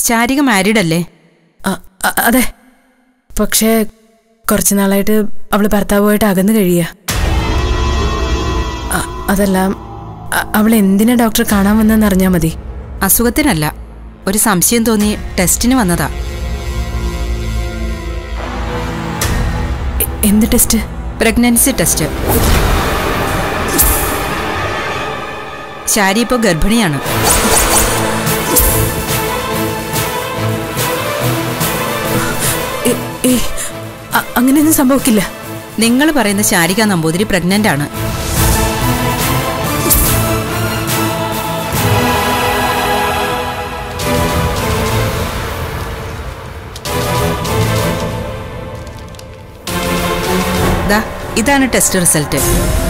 Sarika married അല്ലേ അ- അ- അതെ പക്ഷേ കുറച്ച് നാളായിട്ട് അവള് ഭർത്താവുമായിട്ട് അകന്നു കഴിയുക അ- അതല്ല അ- അവൾ എന്തിനാ ഡോക്ടറെ കാണാൻ വന്നെന്ന് അറിഞ്ഞാൽ മതി അസുഖത്തിനല്ല ഒരു സംശയം തോന്നി ടെസ്റ്റിന് വന്നതാ എ- എന്ത് ടെസ്റ്റ് പ്രഗ്നൻസി ടെസ്റ്റ് ശാരി ഇപ്പോൾ ഗർഭിണിയാണ് എ- ഏയ്, അ- അങ്ങനെയൊന്നും സംഭവിക്കില്ല നിങ്ങൾ പറയുന്ന ശാരിക നമ്പൂതിരി പ്രഗ്നന്റ് ആണ് ദാ ഇതാണ് ടെസ്റ്റ് റിസൾട്ട്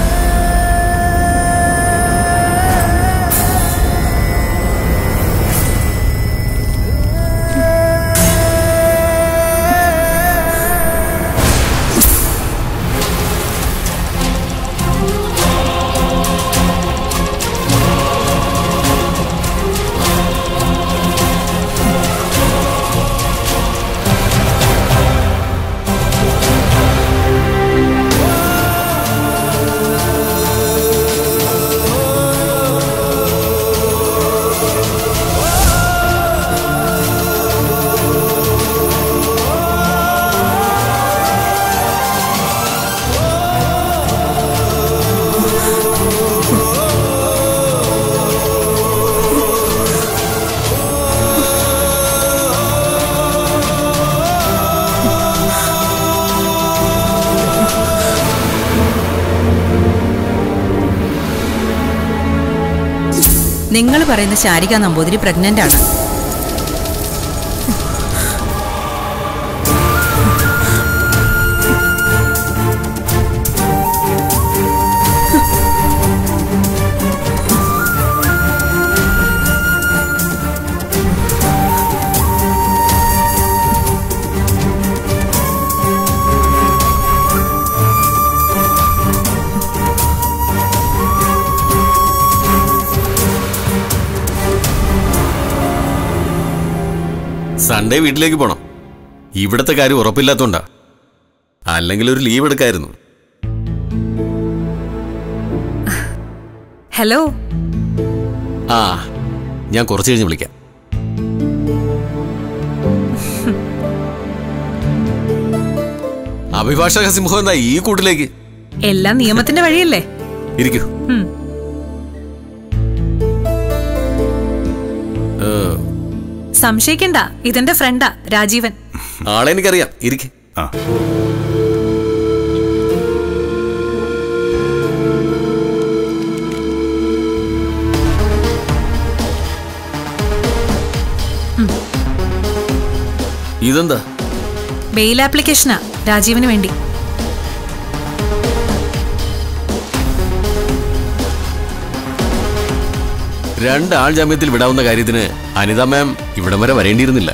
നിങ്ങൾ പറയുന്ന ശാരിക നമ്പൂതിരി പ്രഗ്നന്റ് ആണ് സൺഡേ വീട്ടിലേക്ക് പോണം ഇവിടത്തെ കാര്യം ഉറപ്പില്ലാത്തോണ്ടാ അല്ലെങ്കിൽ ഒരു ലീവ് എടുക്കായിരുന്നു ഹലോ ആ ഞാൻ കുറച്ച് കഴിഞ്ഞ് വിളിക്കാം അഭിഭാഷക സിംഹം എന്താ ഈ കൂട്ടിലേക്ക് എല്ലാം നിയമത്തിന്റെ വഴിയല്ലേ ഇരിക്കൂ ഉം. ഏ, സംശയിക്കണ്ട ഇതെന്റെ ഫ്രണ്ടാ രാജീവൻ ആളെ എനിക്കറിയാം ഇരിക്ക് ആ ഇതെന്താ ബെയിൽ ആപ്ലിക്കേഷനാ രാജീവിന് വേണ്ടി രണ്ട് ആൾ ജാമ്യത്തിൽ വിടാവുന്ന കാര്യത്തിന് അനിത മാം ഇവിടം വരെ വരേണ്ടിയിരുന്നില്ല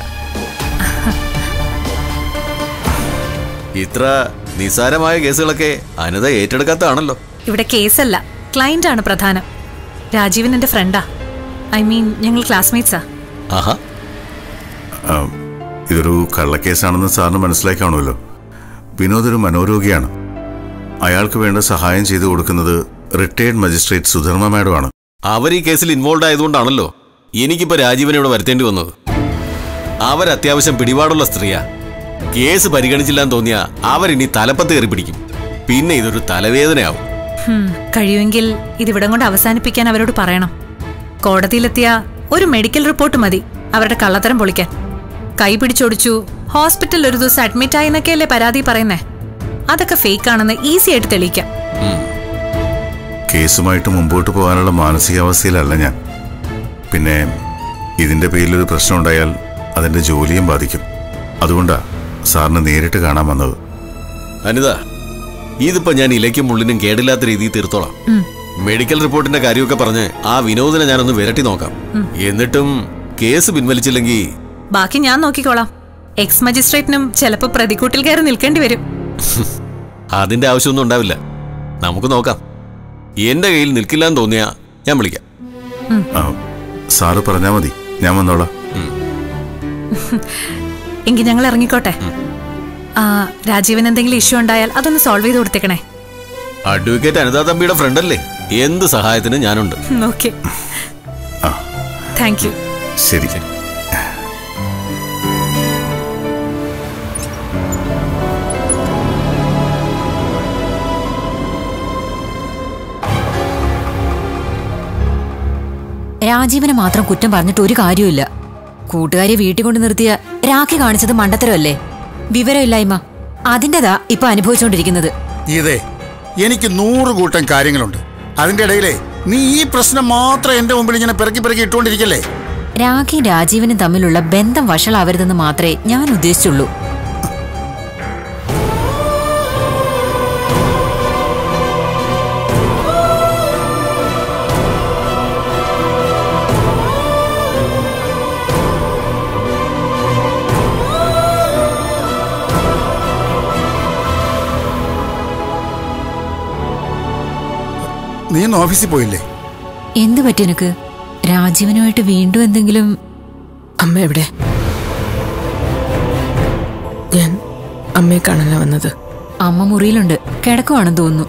ഇത്ര നിസ്സാരമായ കേസുകളൊക്കെ അനിത ഏറ്റെടുക്കാത്തതാണല്ലോ ഇവിടെ കേസല്ല ക്ലയന്റ് ആണ് പ്രധാനം രാജീവൻ എന്റെ ഫ്രണ്ടാ ഐ മീൻ ഞങ്ങൾ ക്ലാസ്മേറ്റ്സാ ആഹാ ആ, ഇതൊരു കള്ളക്കേസാണെന്ന് സാറിന് മനസ്സിലായി കാണുമല്ലോ വിനോദ് ഒരു മനോരോഗിയാണ് അയാൾക്ക് വേണ്ട സഹായം ചെയ്തു കൊടുക്കുന്നത് റിട്ടയർഡ് മജിസ്ട്രേറ്റ് സുധർമ്മ മാഡമാണ് അവർ ഈ കേസിൽ ഇൻവോൾവ് ആയതുകൊണ്ടാണല്ലോ എനിക്കിപ്പോ രാജീവനെ ഇവിടെ വരുത്തേണ്ടി വന്നത് അവർ അത്യാവശ്യം പിടിപാടുള്ള സ്ത്രീയാ കേസ് പരിഗണിച്ചില്ലാന്ന് തോന്നിയാ അവരിനി തലപ്പത്ത് കയറി പിടിക്കും പിന്നെ ഇതൊരു തലവേദനയാവും ഹും, കഴിയുമെങ്കിൽ ഇതിവിടം കൊണ്ട് അവസാനിപ്പിക്കാൻ അവരോട് പറയണം കോടതിയിലെത്തിയ ഒരു മെഡിക്കൽ റിപ്പോർട്ട് മതി അവരുടെ കള്ളത്തരം പൊളിക്കാൻ കൈ പിടിച്ചൊടിച്ചു ഹോസ്പിറ്റലിൽ ഒരു ദിവസം അഡ്മിറ്റ് ആയെന്നൊക്കെയല്ലേ പരാതി പറയുന്നേ അതൊക്കെ ഫേക്ക് ആണെന്ന് ഈസി ആയിട്ട് തെളിയിക്കാം കേസുമായിട്ട് മുമ്പോട്ട് പോകാനുള്ള മാനസികാവസ്ഥയിലല്ല ഞാൻ പിന്നെ ഇതിന്റെ പേരിലൊരു പ്രശ്നം ഉണ്ടായാൽ അതിന്റെ ജോലിയും ബാധിക്കും അതുകൊണ്ടാ സാറിന് നേരിട്ട് കാണാൻ വന്നത് അനിത ഇതിപ്പോ ഞാൻ ഇലയ്ക്കും മുള്ളിനും കേടില്ലാത്ത രീതിയിൽ തീർത്തോളാം മെഡിക്കൽ റിപ്പോർട്ടിന്റെ കാര്യമൊക്കെ പറഞ്ഞ് ആ വിനോദിനെ ഞാനൊന്ന് വിരട്ടി നോക്കാം എന്നിട്ടും കേസ് പിൻവലിച്ചില്ലെങ്കിൽ ബാക്കി ഞാൻ നോക്കിക്കോളാം എക്സ് മജിസ്ട്രേറ്റിനും ചിലപ്പോൾ പ്രതിക്കൂട്ടിൽ കയറി നിൽക്കേണ്ടി വരും അതിന്റെ ആവശ്യമൊന്നും ഉണ്ടാവില്ല നമുക്ക് നോക്കാം എന്റെ കയ്യിൽ നിൽക്കില്ലാന്ന് തോന്നിയാ ഞാൻ വിളിക്കാം ആ, സാറ് പറഞ്ഞാൽ മതി ഞാൻ വന്നോളാം എങ്കിൽ ഞങ്ങൾ ഇറങ്ങിക്കോട്ടെ ആ രാജീവൻ എന്തെങ്കിലും ഇഷ്യൂ ഉണ്ടായാൽ അതൊന്ന് സോൾവ് ചെയ്ത് കൊടുത്തേക്കണേ അഡ്വക്കേറ്റ് അനിതാ തമ്പിയുടെ ഫ്രണ്ടല്ലേ എന്ത് സഹായത്തിന് ഞാനുണ്ട് ഓക്കെ താങ്ക് യു ശരി രാജീവനെ മാത്രം കുറ്റം പറഞ്ഞിട്ട് ഒരു കാര്യമില്ല കൂട്ടുകാരെ വീട്ടിൽ കൊണ്ട് നിർത്തിയ രാഖി കാണിച്ചത് മണ്ടത്തരമല്ലേ വിവരമില്ലായ്മ അതിൻ്റെതാ ഇപ്പൊ അനുഭവിച്ചുകൊണ്ടിരിക്കുന്നത് ഇതേ എനിക്ക് നൂറ് കൂട്ടം കാര്യങ്ങളുണ്ട് അതിന്റെ ഇടയിലെ നീ ഈ പ്രശ്നം മാത്രം എന്റെ മുമ്പിൽ ഇങ്ങനെ പിറക്കി പിറക്കി ഇട്ടുകൊണ്ടിരിക്കല്ലേ രാഖിയും രാജീവനും തമ്മിലുള്ള ബന്ധം വഷളാവരുതെന്ന് മാത്രമേ ഞാൻ ഉദ്ദേശിച്ചുള്ളൂ നീ ഇന്ന് ഓഫീസിൽ പോയില്ലേ എന്തു പറ്റി എനിക്ക് രാജീവനുമായിട്ട് വീണ്ടും എന്തെങ്കിലും അമ്മ എവിടെ ഞാൻ അമ്മയെ കാണാനാ വന്നത് അമ്മ മുറിയിലുണ്ട് കിടക്കുവാണെന്ന് തോന്നുന്നു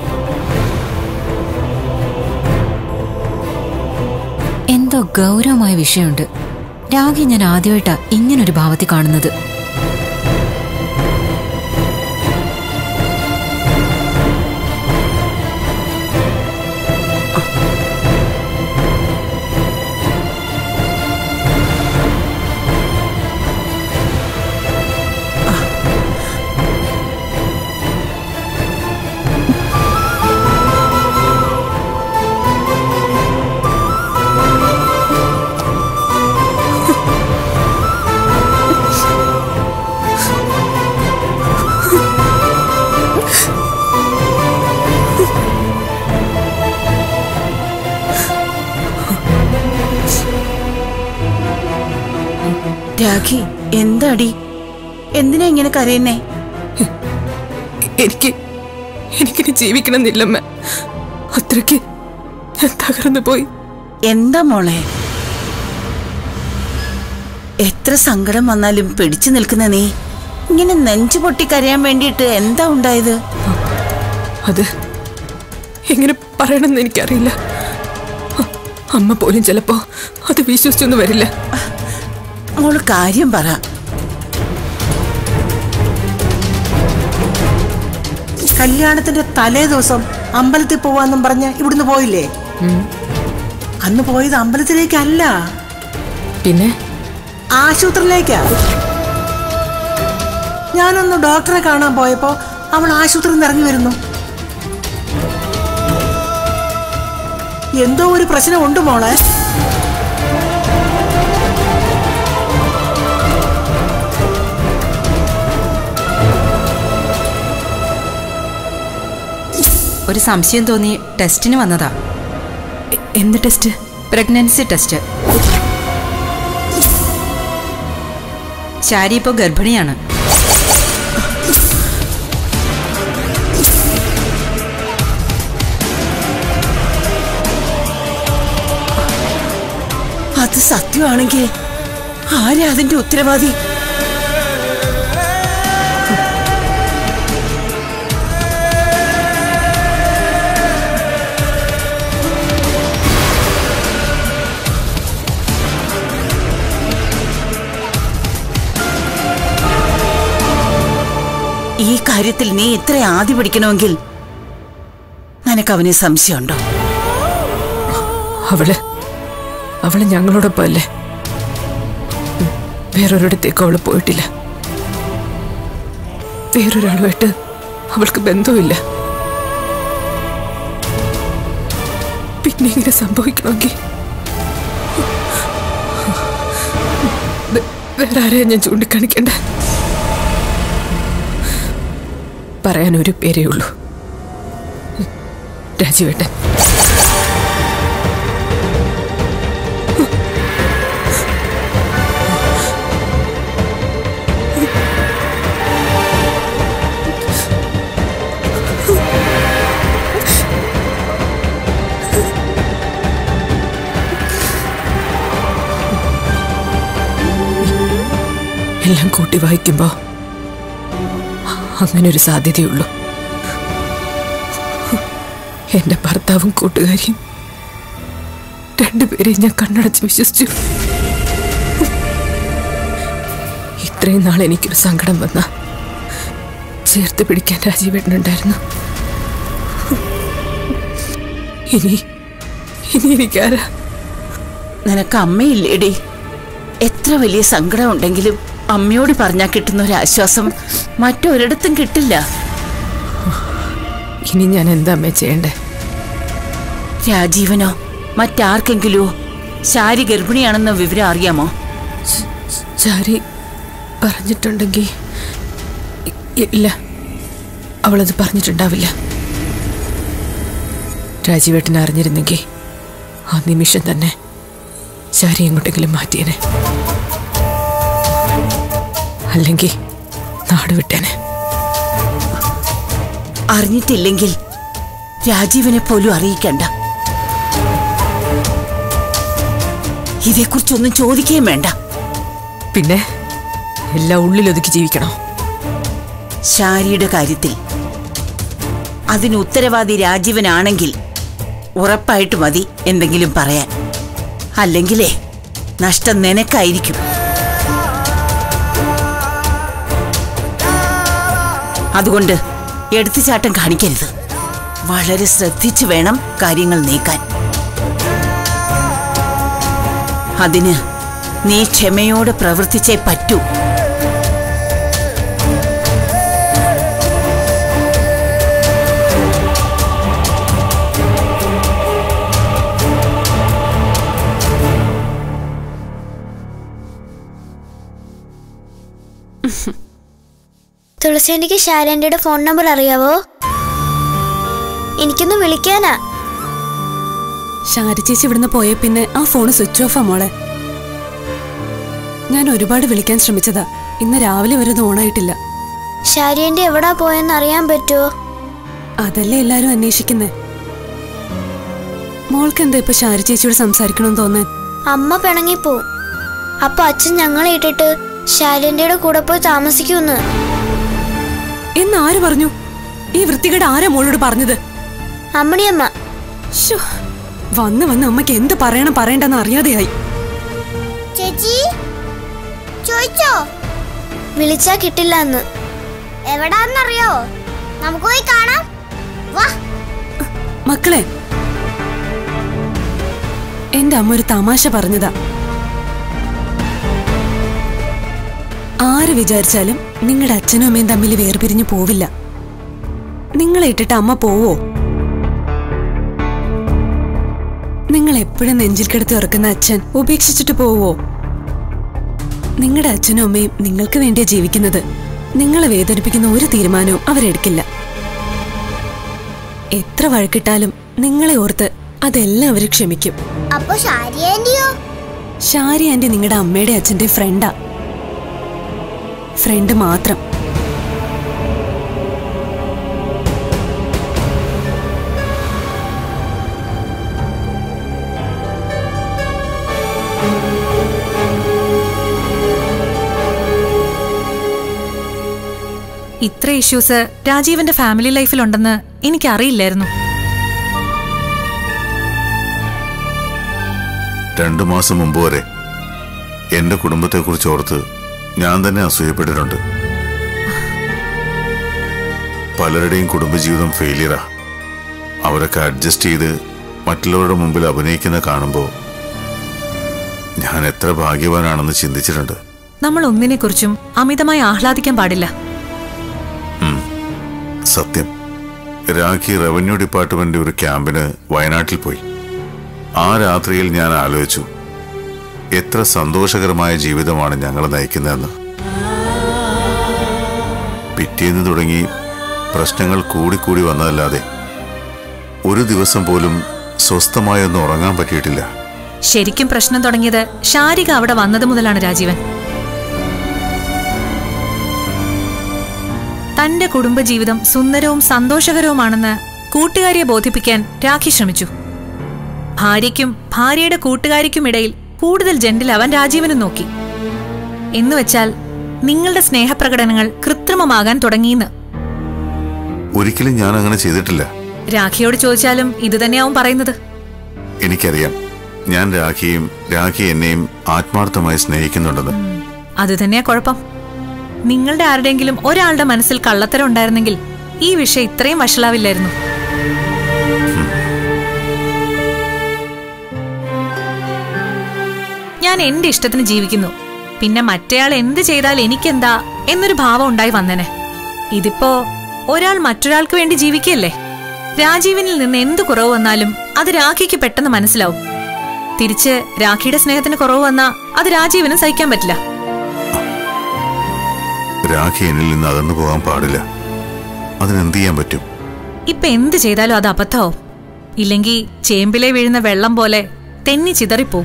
എന്തോ ഗൗരവമായ വിഷയമുണ്ട് രാഗി ഞാൻ ആദ്യമായിട്ടാ ഇങ്ങനൊരു ഭാവത്തിൽ കാണുന്നത് രാഖി എന്താടി എന്തിനാ ഇങ്ങനെ കരയുന്നേ എനിക്ക് എനിക്കിനി ജീവിക്കണമെന്നില്ലമ്മ അത്രയ്ക്ക് ഞാൻ തകർന്നു പോയി എന്താ മോളെ എത്ര സങ്കടം വന്നാലും പിടിച്ചു നിൽക്കുന്ന നീ ഇങ്ങനെ നെഞ്ചു പൊട്ടി കരയാൻ വേണ്ടിയിട്ട് എന്താ ഉണ്ടായത് അത് എങ്ങനെ പറയണമെന്ന് എനിക്കറിയില്ല അ- അമ്മ പോലും ചിലപ്പോ അത് വിശ്വസിച്ചൊന്നും വരില്ല മോള് കാര്യം പറ കല്യാണത്തിന്റെ തലേ ദിവസം അമ്പലത്തിൽ പോവാന്നും പറഞ്ഞ് ഇവിടുന്ന് പോയില്ലേ അന്ന് പോയത് അമ്പലത്തിലേക്കല്ല പിന്നെ ആശുപത്രിയിലേക്കാ ഞാനൊന്ന് ഡോക്ടറെ കാണാൻ പോയപ്പോ അവൾ ആശുപത്രിയിൽ നിന്ന് ഇറങ്ങി വരുന്നു എന്തോ ഒരു പ്രശ്നമുണ്ട് മോളെ ഒരു സംശയം തോന്നി ടെസ്റ്റിന് വന്നതാ എ- എന്ത് ടെസ്റ്റ് പ്രഗ്നൻസി ടെസ്റ്റ് ശാരി ഇപ്പോൾ ഗർഭിണിയാണ് അത് സത്യമാണെങ്കിൽ ആരാ അതിന്റെ ഉത്തരവാദി ഈ കാര്യത്തിൽ നീ ഇത്ര ആദ്യ പിടിക്കണമെങ്കിൽ നിനക്ക് അവനെ സംശയമുണ്ടോ അവള് അവള് ഞങ്ങളോടൊപ്പം അല്ലേ ഉം, വേറൊരിടത്തേക്കും അവള് പോയിട്ടില്ല വേറൊരാളുമായിട്ട് അവൾക്ക് ബന്ധവുമില്ല പിന്നെ ഇങ്ങനെ സംഭവിക്കണമെങ്കിൽ വേ- വേറെ ആരെയാ ഞാൻ ചൂണ്ടിക്കാണിക്കേണ്ട പറയാൻ ഒരു പേരേ ഉള്ളൂ രാജീവേട്ടൻ എല്ലാം കൂട്ടി വായിക്കുമ്പോ അങ്ങനെ ഒരു സാധ്യതയുള്ളൂ എന്റെ ഭർത്താവും കൂട്ടുകാരിയും രണ്ടുപേരെയും ഞാൻ കണ്ണടച്ച് വിശ്വസിച്ചു ഇത്രയും നാൾ എനിക്കൊരു സങ്കടം വന്ന ചേർത്ത് പിടിക്കാൻ രാജീവേട്ടനുണ്ടായിരുന്നു ഇനി ഇനി എനിക്കാരാ നിനക്ക് അമ്മയില്ലേടി എത്ര വലിയ സങ്കടം ഉണ്ടെങ്കിലും അമ്മയോട് പറഞ്ഞാൽ കിട്ടുന്ന ഒരു ആശ്വാസം മറ്റൊരിടത്തും കിട്ടില്ല ഇനി ഞാൻ എന്താ അമ്മേ ചെയ്യണ്ടേ രാജീവനോ മറ്റാർക്കെങ്കിലോ ശാരി ഗർഭിണിയാണെന്ന വിവരം അറിയാമോ ചാരി പറഞ്ഞിട്ടുണ്ടെങ്കിൽ ഇ- ഇല്ല അവളത് പറഞ്ഞിട്ടുണ്ടാവില്ല രാജീവേട്ടൻ അറിഞ്ഞിരുന്നെങ്കിൽ ആ നിമിഷം തന്നെ ചാരി എങ്ങോട്ടെങ്കിലും മാറ്റിയേനെ അല്ലെങ്കിൽ നാട് വിട്ടേനെ അറിഞ്ഞിട്ടില്ലെങ്കിൽ രാജീവനെ പോലും അറിയിക്കണ്ട ഇതേക്കുറിച്ചൊന്നും ചോദിക്കുകയും വേണ്ട പിന്നെ എല്ലാം ഉള്ളിലൊതുക്കി ജീവിക്കണോ ശാരിയുടെ കാര്യത്തിൽ അതിന് ഉത്തരവാദി രാജീവനാണെങ്കിൽ ഉറപ്പായിട്ട് മതി എന്തെങ്കിലും പറയാൻ അല്ലെങ്കിലേ നഷ്ടം നിനക്കായിരിക്കും അതുകൊണ്ട് എടുത്തുചാട്ടം കാണിക്കരുത് വളരെ ശ്രദ്ധിച്ചു വേണം കാര്യങ്ങൾ നീക്കാൻ അതിന് നീ ക്ഷമയോടെ പ്രവർത്തിച്ചേ പറ്റൂ തുളസിയന്റിക്ക് ശാരന്റെയുടെ ഫോൺ നമ്പർ അറിയാവോ എനിക്കൊന്ന് വിളിക്കാനാ ശാരി ചേച്ചി ഇവിടുന്ന് പോയ പിന്നെ ആ ഫോൺ സ്വിച്ച് ഓഫാ മോളെ ഞാൻ ഒരുപാട് വിളിക്കാൻ ശ്രമിച്ചതാ ഇന്ന് രാവിലെ വരെ ഇത് ഓണായിട്ടില്ല ശാരിയന്റെ എവിടാ പോയെന്ന് അറിയാൻ പറ്റുമോ അതല്ലേ എല്ലാരും അന്വേഷിക്കുന്നേ മോൾക്ക് എന്താ ഇപ്പൊ ശാരി ചേച്ചിയോട് സംസാരിക്കണമെന്ന് തോന്നാൻ അമ്മ പിണങ്ങിപ്പോവും അപ്പൊ അച്ഛൻ ഞങ്ങളെ ഇട്ടിട്ട് ശാരന്റെയുടെ കൂടെ പോയി താമസിക്കുമെന്ന് എന്ന് ആര് പറഞ്ഞു ഈ വൃത്തികേട് ആരാ മോളോട് പറഞ്ഞത് അമ്മണിയമ്മ ശ്ശോ, വന്ന് വന്ന് അമ്മയ്ക്ക് എന്ത് പറയണം പറയണ്ടെന്ന് അറിയാതെയായി ചേച്ചി ചോദിച്ചോ വിളിച്ചാ കിട്ടില്ല എന്ന് എവിടാന്നറിയോ നമുക്ക് പോയി കാണാം വാ മക്കളെ എന്റെ അമ്മ ഒരു തമാശ പറഞ്ഞതാ ആര് വിചാരിച്ചാലും നിങ്ങളുടെ അച്ഛനും അമ്മയും തമ്മിൽ വേർപിരിഞ്ഞു പോവില്ല നിങ്ങളെ ഇട്ടിട്ട് അമ്മ പോവോ നിങ്ങൾ എപ്പോഴും നെഞ്ചിൽ കിടത്തി ഉറക്കുന്ന അച്ഛൻ ഉപേക്ഷിച്ചിട്ട് പോവോ നിങ്ങളുടെ അച്ഛനും അമ്മയും നിങ്ങൾക്ക് വേണ്ടിയാ ജീവിക്കുന്നത് നിങ്ങളെ വേദനിപ്പിക്കുന്ന ഒരു തീരുമാനവും അവരെടുക്കില്ല എത്ര വഴക്കിട്ടാലും നിങ്ങളെ ഓർത്ത് അതെല്ലാം അവർ ക്ഷമിക്കും അപ്പൊ ശാരി ആന്റിയോ ഷാരി ആന്റി നിങ്ങളുടെ അമ്മയുടെ അച്ഛന്റെ ഫ്രണ്ടാ ഫ്രണ്ട് മാത്രം ഇത്ര ഇഷ്യൂസ് രാജീവന്റെ ഫാമിലി ലൈഫിലുണ്ടെന്ന് എനിക്കറിയില്ലായിരുന്നു രണ്ടു മാസം മുമ്പ് വരെ എന്റെ കുടുംബത്തെക്കുറിച്ച് ഓർത്ത് ഞാൻ തന്നെ അസൂയപ്പെട്ടിട്ടുണ്ട് പലരുടെയും കുടുംബജീവിതം ഫെയിലിയറാ അവരൊക്കെ അഡ്ജസ്റ്റ് ചെയ്ത് മറ്റുള്ളവരുടെ മുമ്പിൽ അഭിനയിക്കുന്ന കാണുമ്പോൾ ഞാൻ എത്ര ഭാഗ്യവാനാണെന്ന് ചിന്തിച്ചിട്ടുണ്ട് നമ്മൾ ഒന്നിനെക്കുറിച്ചും അമിതമായി ആഹ്ലാദിക്കാൻ പാടില്ല സത്യം രാഖി റവന്യൂ ഡിപ്പാർട്ട്മെന്റ് ഒരു ക്യാമ്പിന് വയനാട്ടിൽ പോയി ആ രാത്രിയിൽ ഞാൻ ആലോചിച്ചു എത്ര സന്തോഷകരമായ ജീവിതമാണ് ഞങ്ങൾ നയിക്കുന്നതെന്ന് പിറ്റേന്ന് തുടങ്ങി പ്രശ്നങ്ങൾ കൂടിക്കൂടി വന്നതല്ലാതെ ഒരു ദിവസം പോലും സ്വസ്ഥമായൊന്നും ഉറങ്ങാൻ പറ്റിയിട്ടില്ല ശരിക്കും പ്രശ്നം തുടങ്ങിയത് ശാരിക അവിടെ വന്നത് മുതലാണ് രാജീവൻ തന്റെ കുടുംബജീവിതം സുന്ദരവും സന്തോഷകരവുമാണെന്ന് കൂട്ടുകാരിയെ ബോധിപ്പിക്കാൻ രാഖി ശ്രമിച്ചു ഭാര്യയ്ക്കും ഭാര്യയുടെ കൂട്ടുകാരിക്കും ഇടയിൽ കൂടുതൽ ജെന്റിലാവാൻ രാജീവനും നോക്കി എന്നുവെച്ചാൽ നിങ്ങളുടെ സ്നേഹപ്രകടനങ്ങൾ കൃത്രിമമാകാൻ തുടങ്ങിയെന്ന് ഒരിക്കലും ഞാൻ അങ്ങനെ ചെയ്തിട്ടില്ല രാഖിയോട് ചോദിച്ചാലും ഇത് തന്നെയാവും പറയുന്നത് എനിക്കറിയാം ഞാൻ രാഖിയും രാഖി എന്നെയും ആത്മാർത്ഥമായി സ്നേഹിക്കുന്നുണ്ടെന്ന് അത് തന്നെയാ കുഴപ്പം നിങ്ങളുടെ ആരുടെയെങ്കിലും ഒരാളുടെ മനസ്സിൽ കള്ളത്തരം ഉണ്ടായിരുന്നെങ്കിൽ ഈ വിഷയം ഇത്രയും വഷളാവില്ലായിരുന്നു ഞാൻ എന്റെ ഇഷ്ടത്തിന് ജീവിക്കുന്നു പിന്നെ മറ്റേയാൾ എന്ത് ചെയ്താൽ എനിക്കെന്താ എന്നൊരു ഭാവം ഉണ്ടായി വന്നേനെ ഇതിപ്പോ ഒരാൾ മറ്റൊരാൾക്ക് വേണ്ടി ജീവിക്കല്ലേ രാജീവിനിൽ നിന്ന് എന്ത് കുറവ് വന്നാലും അത് രാഖിക്ക് പെട്ടെന്ന് മനസ്സിലാവും തിരിച്ച് രാഖിയുടെ സ്നേഹത്തിന് കുറവ് വന്നാ അത് രാജീവിനും സഹിക്കാൻ പറ്റില്ല രാഖി എന്നിൽ നിന്ന് അകന്നു പോകാൻ പാടില്ല അതിനെന്ത് ചെയ്യാൻ പറ്റും ഇപ്പൊ എന്ത് ചെയ്താലും അത് അബദ്ധാവും ഇല്ലെങ്കിൽ ചേമ്പിലെ വീഴുന്ന വെള്ളം പോലെ തെന്നി ചിതറിപ്പോവും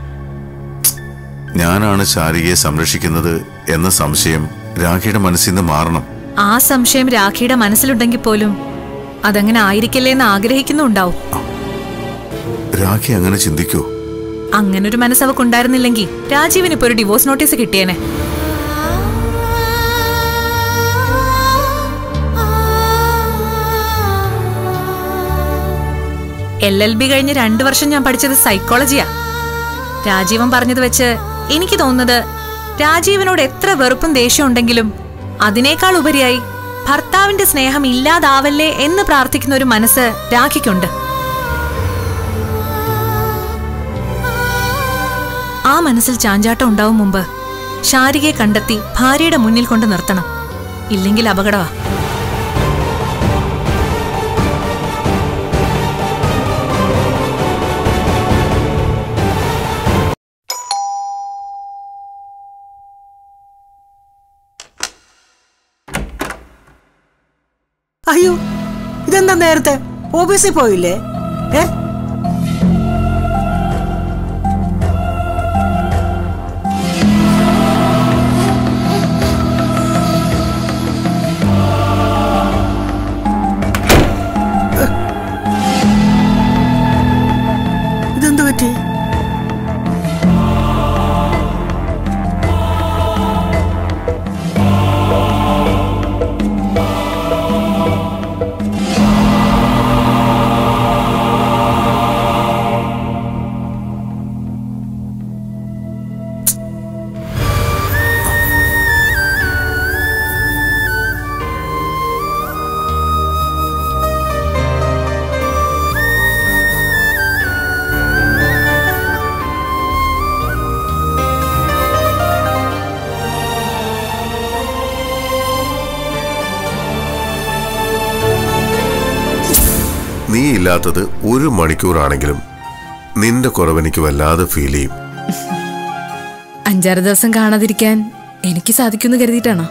ഞാനാണ് ശാരികയെ സംരക്ഷിക്കുന്നത് എന്ന സംശയം രാഖിയുടെ മനസ്സിൽ നിന്ന് മാറണം ആ സംശയം രാഖിയുടെ മനസ്സിലുണ്ടെങ്കിൽ പോലും അതങ്ങനെ ആയിരിക്കല്ലേ എന്ന് ആഗ്രഹിക്കുന്നുണ്ടാവും രാഖി അങ്ങനെ ചിന്തിക്കൂ അങ്ങനൊരു മനസ്സ് അവക്കുണ്ടായിരുന്നില്ലെങ്കിൽ രാജീവിന് ഇപ്പൊ ഒരു ഡിവോഴ്സ് നോട്ടീസ് കിട്ടിയേനെ എൽ എൽ ബി കഴിഞ്ഞ് രണ്ടു വർഷം ഞാൻ പഠിച്ചത് സൈക്കോളജിയാ രാജീവൻ പറഞ്ഞത് വെച്ച് എനിക്ക് തോന്നുന്നത് രാജീവനോട് എത്ര വെറുപ്പും ദേഷ്യം ഉണ്ടെങ്കിലും അതിനേക്കാൾ ഉപരിയായി ഭർത്താവിന്റെ സ്നേഹം ഇല്ലാതാവല്ലേ എന്ന് പ്രാർത്ഥിക്കുന്ന ഒരു മനസ്സ് രാഖിക്കുണ്ട് ആ മനസ്സിൽ ചാഞ്ചാട്ടം ഉണ്ടാവും മുമ്പ് ശാരികയെ കണ്ടെത്തി ഭാര്യയുടെ മുന്നിൽ കൊണ്ട് നിർത്തണം ഇല്ലെങ്കിൽ അപകടമാ അയ്യോ ഇതെന്താ നേരത്തെ ഓഫീസിൽ പോയില്ലേ ഏ ഇതെന്ത് പറ്റി നീ ഇല്ലാത്തത് ഒരു മണിക്കൂറാണെങ്കിലും നിന്റെ കുറവ് എനിക്ക് വല്ലാതെ ഫീൽ ചെയ്യും അഞ്ചാറ് ദിവസം കാണാതിരിക്കാൻ എനിക്ക് സാധിക്കുമെന്ന് കരുതിയിട്ടാണോ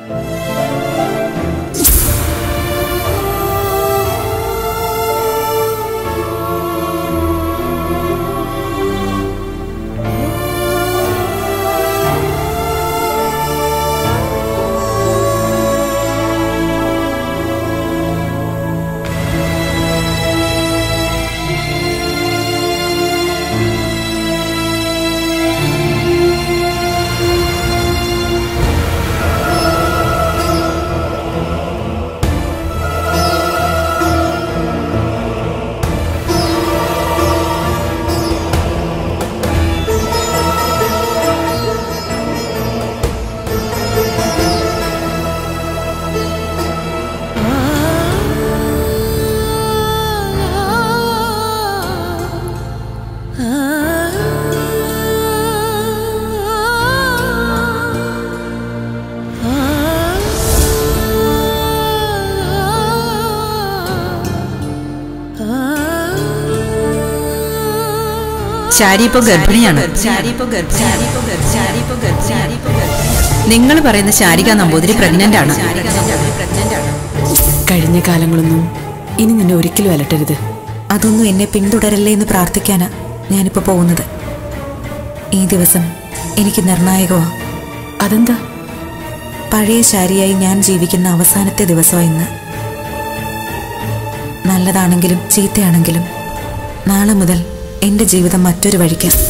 ശാരി ഇപ്പൊ ഗർഭിണിയാണ് നിങ്ങൾ പറയുന്ന ശാരിക നമ്പൂതിരി പ്രഗ്നന്റ് ആണ് കഴിഞ്ഞ കാലങ്ങളൊന്നും ഇനി നിന്നെ ഒരിക്കലും അലട്ടരുത് അതൊന്നും എന്നെ പിന്തുടരല്ലേ എന്ന് പ്രാർത്ഥിക്കാനാ ഞാനിപ്പോ പോകുന്നത് ഈ ദിവസം എനിക്ക് നിർണായകമാ അതെന്താ പഴയ ശാരിയായി ഞാൻ ജീവിക്കുന്ന അവസാനത്തെ ദിവസം ഇന്ന് നല്ലതാണെങ്കിലും ചീത്തയാണെങ്കിലും നാളെ മുതൽ എന്റെ ജീവിതം മറ്റൊരു വഴിക്ക്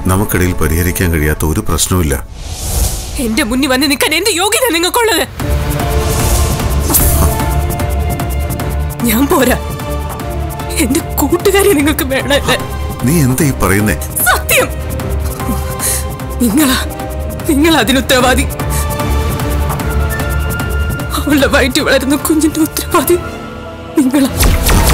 നമുക്കിടയിൽ പരിഹരിക്കാൻ കഴിയാത്ത ഒരു പ്രശ്നവുമില്ല എന്റെ മുന്നിൽ വന്ന് നിൽക്കാൻ എന്ത് യോഗ്യത നിങ്ങൾക്കുള്ളത് ഞാൻ പോരാ എന്റെ കൂട്ടുകാരെ നിങ്ങൾക്ക് വേണല്ലേ നീ എന്താ ഈ പറയുന്നേ സത്യം നിങ്ങളാ നിങ്ങൾ അതിന് ഉത്തരവാദി അവളുടെ വയറ്റിൽ വളരുന്ന കുഞ്ഞിന്റെ ഉത്തരവാദി നിങ്ങളാ